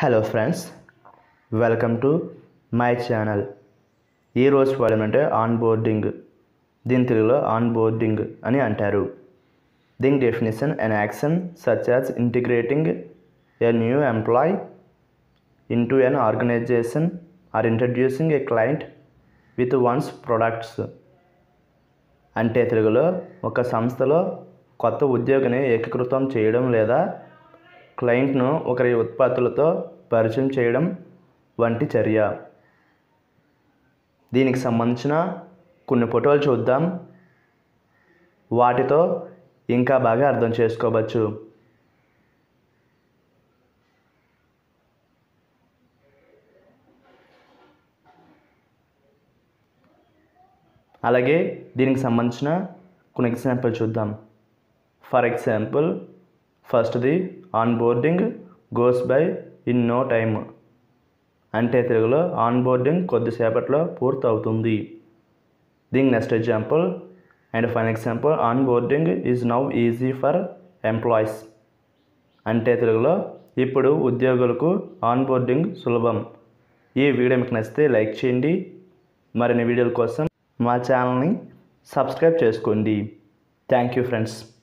hello friends welcome to my channel ఈరోజు పాఠం అంటే ఆన్ బోర్డింగ్ దీని తెలుగులో ఆన్ బోర్డింగ్ అని అంటారు దీని definition and action such as integrating a new employee into an organization or introducing a client with one's products అంటే తెలుగులో ఒక సంస్థలో కొత్త ఉద్యోగిని ఏకీకృతం చేయడం లేదా క్లయింట్ను ఒకరి ఉత్పత్తులతో పరిచయం చేయడం వంటి చర్య దీనికి సంబంధించిన కొన్ని ఫోటోలు చూద్దాం వాటితో ఇంకా బాగా అర్థం చేసుకోవచ్చు అలాగే దీనికి సంబంధించిన కొన్ని ఎగ్జాంపుల్ చూద్దాం ఫర్ ఎగ్జాంపుల్ ఫస్ట్ది onboarding goes by in no time అంటే తెలుగులో ఆన్ బోర్డింగ్ కొద్దిసేపట్లో పూర్తవుతుంది దీని next example and fine example onboarding is now easy for employees అంటే తెలుగులో ఇప్పుడు ఉద్యోగులకు ఆన్ బోర్డింగ్ సులభం ఈ వీడియో మీకు నచ్చితే లైక్ చేయండి మరిన్ని వీడియోల కోసం మా ఛానల్ని సబ్స్క్రైబ్ చేసుకోండి థ్యాంక్ యూ ఫ్రెండ్స్